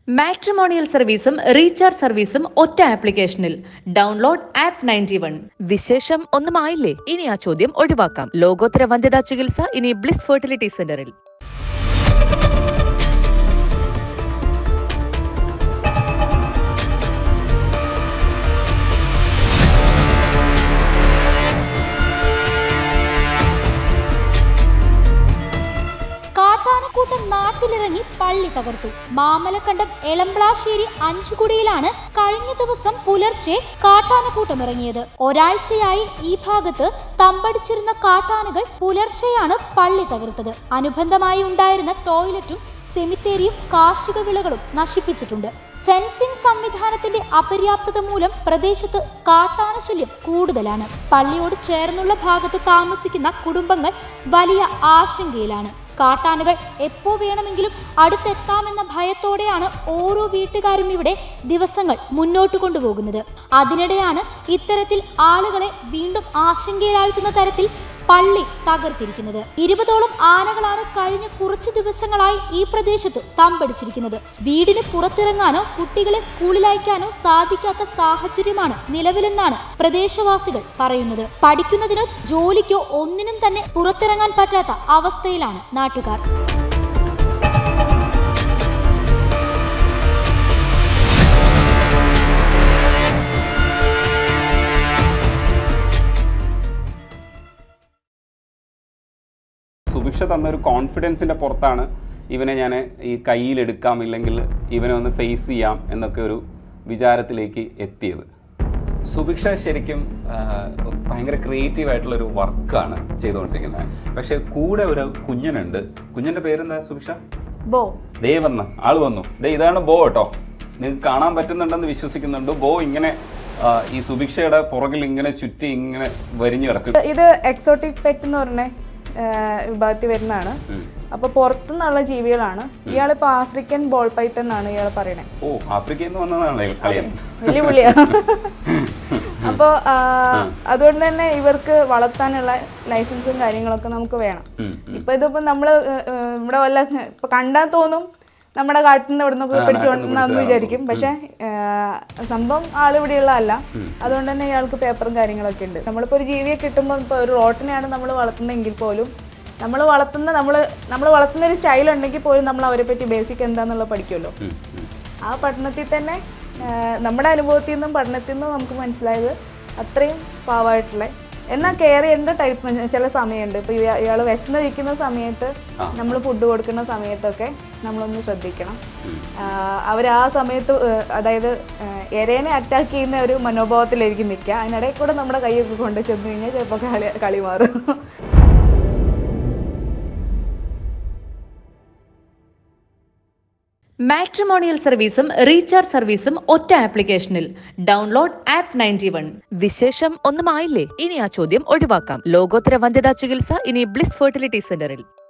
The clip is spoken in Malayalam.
മാട്രിമോണിയൽ സർവീസും റീചാർജ് സർവീസും ഒറ്റ ആപ്ലിക്കേഷനിൽ ഡൗൺലോഡ് ആപ്പ് നയൻറ്റി വൺ വിശേഷം ഒന്നുമായില്ലേ ഇനി ആ ചോദ്യം ഒഴിവാക്കാം ലോകോത്തര വന്ധ്യതാ ചികിത്സ ഇനി ബ്ലിസ് ഫെർട്ടിലിറ്റി സെന്ററിൽ കാട്ടാനക്കൂട്ടം നാട്ടിലിറങ്ങി പള്ളി തകർത്തു മാമലക്കണ്ടം എളംപ്ലാശ്ശേരി അഞ്ചുകുടിയിലാണ് കഴിഞ്ഞ ദിവസം പുലർച്ചെ കാട്ടാനക്കൂട്ടം ഇറങ്ങിയത് ഒരാഴ്ചയായി ഈ ഭാഗത്ത് തമ്പടിച്ചിരുന്ന കാട്ടാനകൾ പുലർച്ചെയാണ് പള്ളി തകർത്തത് അനുബന്ധമായി ഉണ്ടായിരുന്ന ടോയ്ലറ്റും സെമിത്തേരിയും കാർഷിക വിളകളും നശിപ്പിച്ചിട്ടുണ്ട് ഫെൻസിംഗ് സംവിധാനത്തിന്റെ അപര്യാപ്തത മൂലം പ്രദേശത്ത് കാട്ടാന ശല്യം കൂടുതലാണ് പള്ളിയോട് ചേർന്നുള്ള ഭാഗത്ത് താമസിക്കുന്ന കുടുംബങ്ങൾ വലിയ ആശങ്കയിലാണ് കാട്ടാനകൾ എപ്പോ വേണമെങ്കിലും അടുത്തെത്താമെന്ന ഭയത്തോടെയാണ് ഓരോ വീട്ടുകാരും ഇവിടെ ദിവസങ്ങൾ മുന്നോട്ട് കൊണ്ടുപോകുന്നത് അതിനിടെയാണ് ഇത്തരത്തിൽ ആളുകളെ വീണ്ടും ആശങ്കയിലാഴ്ത്തുന്ന തരത്തിൽ പള്ളി തകർത്തിരിക്കുന്നത് ഇരുപതോളം ആനകളാണ് കഴിഞ്ഞ കുറച്ചു ദിവസങ്ങളായി ഈ പ്രദേശത്ത് തമ്പടിച്ചിരിക്കുന്നത് വീടിന് പുറത്തിറങ്ങാനോ കുട്ടികളെ സ്കൂളിൽ അയക്കാനോ സാധിക്കാത്ത സാഹചര്യമാണ് നിലവിലെന്നാണ് പ്രദേശവാസികൾ പറയുന്നത് പഠിക്കുന്നതിനോ ജോലിക്കോ ഒന്നിനും തന്നെ പുറത്തിറങ്ങാൻ പറ്റാത്ത അവസ്ഥയിലാണ് നാട്ടുകാർ സുഭിക്ഷ തന്ന ഒരു കോൺഫിഡൻസിന്റെ പുറത്താണ് ഇവനെ ഞാൻ ഈ കയ്യിലെടുക്കാം ഇല്ലെങ്കിൽ ഇവനെ ഒന്ന് ഫേസ് ചെയ്യാം എന്നൊക്കെ ഒരു വിചാരത്തിലേക്ക് എത്തിയത് സുഭിക്ഷ ശരിക്കും ആ, ഭയങ്കര ക്രിയേറ്റീവ് ആയിട്ടുള്ള ഒരു വർക്കാണ് ചെയ്തുകൊണ്ടിരിക്കുന്നത് പക്ഷെ കൂടെ ഒരു കുഞ്ഞനുണ്ട് കുഞ്ഞിന്റെ പേരെന്താ സുഭിക്ഷ ബോ ദേ വന്ന് ആള് വന്നു ദേ ഇതാണ് ബോ കേട്ടോ നിങ്ങൾക്ക് കാണാൻ പറ്റുന്നുണ്ടെന്ന് വിശ്വസിക്കുന്നുണ്ട് ബോ ഇങ്ങനെ ആ, ഈ സുഭിക്ഷയുടെ പുറകിൽ ഇങ്ങനെ ചുറ്റി ഇങ്ങനെ വരിഞ്ഞു കിടക്കും ഇത് എക്സോട്ടിക് പെറ്റ് എന്ന് പറഞ്ഞ വിഭാഗത്തിൽ വരുന്നതാണ് അപ്പൊ പുറത്തുനിന്നുള്ള ജീവികളാണ് ഇയാളിപ്പോ ആഫ്രിക്കൻ ബോൾ പൈത്ത് എന്നാണ് ഇയാൾ പറയണേ ഓ ആഫ്രിക്കയിൽ നിന്ന് വന്നതാണല്ലേ കളിയൻ വലിയ പുള്ളിയാ അപ്പോൾ അതുകൊണ്ട് തന്നെ ഇവർക്ക് വളർത്താനുള്ള ലൈസൻസും കാര്യങ്ങളൊക്കെ നമുക്ക് വേണം ഉം, ഇപ്പൊ ഇതിപ്പോ നമ്മള് ഏഹ്, ഏഹ്, ഇവിടെ വല്ല ഇപ്പൊ കണ്ടാൽ തോന്നും നമ്മുടെ കാട്ടിൽ നിന്ന് ഇവിടെ നിന്നൊക്കെ ആ, പിടിച്ചു നാട്ടിൽ നിന്ന് കൊണ്ടുവന്നു പിടിച്ചതാണെന്ന് വിചാരിക്കും പക്ഷെ സംഭവം ആളിവിടെയുള്ള അല്ല അതുകൊണ്ട് തന്നെ ഇയാൾക്ക് പേപ്പറും കാര്യങ്ങളൊക്കെ ഉണ്ട് നമ്മളിപ്പോ ഒരു ജീവിയെ കിട്ടുമ്പോൾ ഇപ്പൊ ഒരു റോട്ടിനെയാണ് നമ്മൾ വളർത്തുന്നതെങ്കിൽ പോലും നമ്മൾ വളർത്തുന്ന നമ്മൾ നമ്മൾ വളർത്തുന്ന ഒരു സ്റ്റൈൽ ഉണ്ടെങ്കിൽ പോലും നമ്മൾ അവരെ പറ്റി ബേസിക് എന്താന്നുള്ളത് പഠിക്കുമല്ലോ ഉം, ഉം. ആ പഠനത്തിൽ തന്നെ ആ, നമ്മുടെ അനുഭവത്തിൽ നിന്നും പഠനത്തിൽ നിന്നും നമുക്ക് മനസ്സിലായത് അത്രയും പാവമായിട്ടുള്ള എന്നാൽ കെയർ ചെയ്യേണ്ട ടൈപ്പ് ചില സമയമുണ്ട് ഇപ്പോൾ ഇയാൾ വിശന്നിരിക്കുന്ന സമയത്ത് നമ്മൾ ഫുഡ് കൊടുക്കുന്ന സമയത്തൊക്കെ നമ്മളൊന്ന് ശ്രദ്ധിക്കണം അവർ ആ സമയത്ത് ആ, അതായത് ആ, എരേനെ അറ്റാക്ക് ചെയ്യുന്ന ഒരു മനോഭാവത്തിലായിരിക്കും നിൽക്കുക അതിനിടയിൽ കൂടെ നമ്മുടെ കൈയൊക്കെ കൊണ്ട് ചെന്ന് കഴിഞ്ഞാൽ ചിലപ്പോൾ കളി കളി മാറും മാട്രിമോണിയൽ സർവീസും റീചാർജ് സർവീസും ഒറ്റ ആപ്ലിക്കേഷനിൽ ഡൗൺലോഡ് ആപ്പ് നയൻറ്റി വൺ വിശേഷം ഒന്നുമായില്ലേ ഇനി ആ ചോദ്യം ഒഴിവാക്കാം ലോകോത്തര വന്ധ്യതാ ചികിത്സ ഇനി ബ്ലിസ് ഫെർട്ടിലിറ്റി സെന്ററിൽ